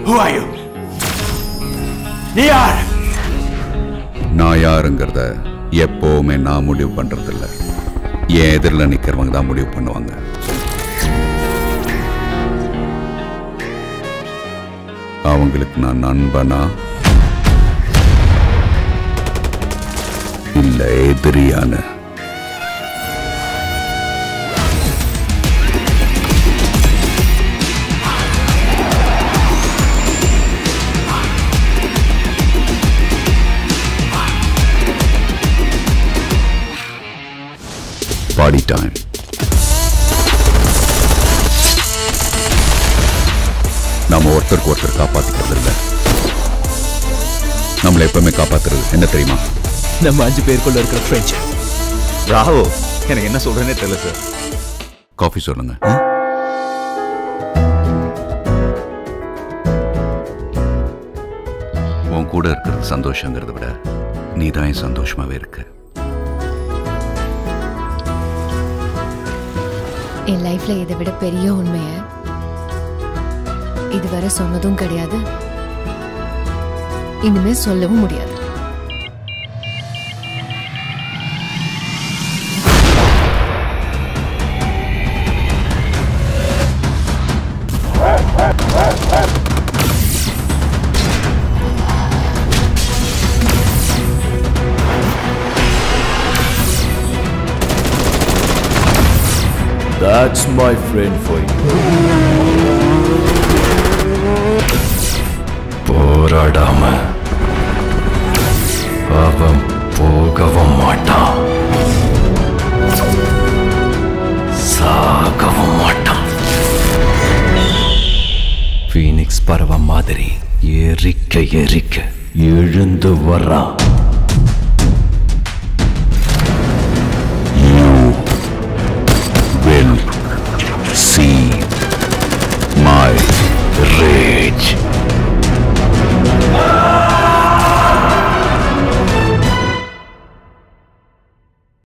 Who are you? நீ யார் நான் யாருங்கிறத எப்பவுமே நான் முடிவு பண்றதில்ல என் எதிரில் நிக்கிறவங்க தான் முடிவு பண்ணுவாங்க அவங்களுக்கு நான் நண்பனா இல்ல எதிரியான பாடி டைம் நாம ஒருத்தருக்கு ஒருத்தர் காப்பாத்திக்கிறது இல்ல நம்மளை எப்பவுமே காப்பாத்துறது என்ன தெரியுமா நம்ம அஞ்சு பேருக்குள்ள இருக்கிற ஃப்ரெண்ட்ஷிப் ராஹு எனக்கு என்ன சொல்றேனே தெரியல சார் காஃபி சொல்லுங்க உன் கூட இருக்கிறது சந்தோஷங்கிறத விட நீ தான் என் சந்தோஷமாவே இருக்க என் லைஃப்ல இதை விட பெரிய உண்மைய இதுவரை சொன்னதும் கிடையாது இனிமே சொல்லவும் முடியாது That's my friend for you. போராடாம அவன் போகவும் மாட்டான் சாகவும் மாட்டான் ஃபீனிக்ஸ் பறவை மாதிரி ஏறிக்க ஏறிக்க எழுந்து வர்றான்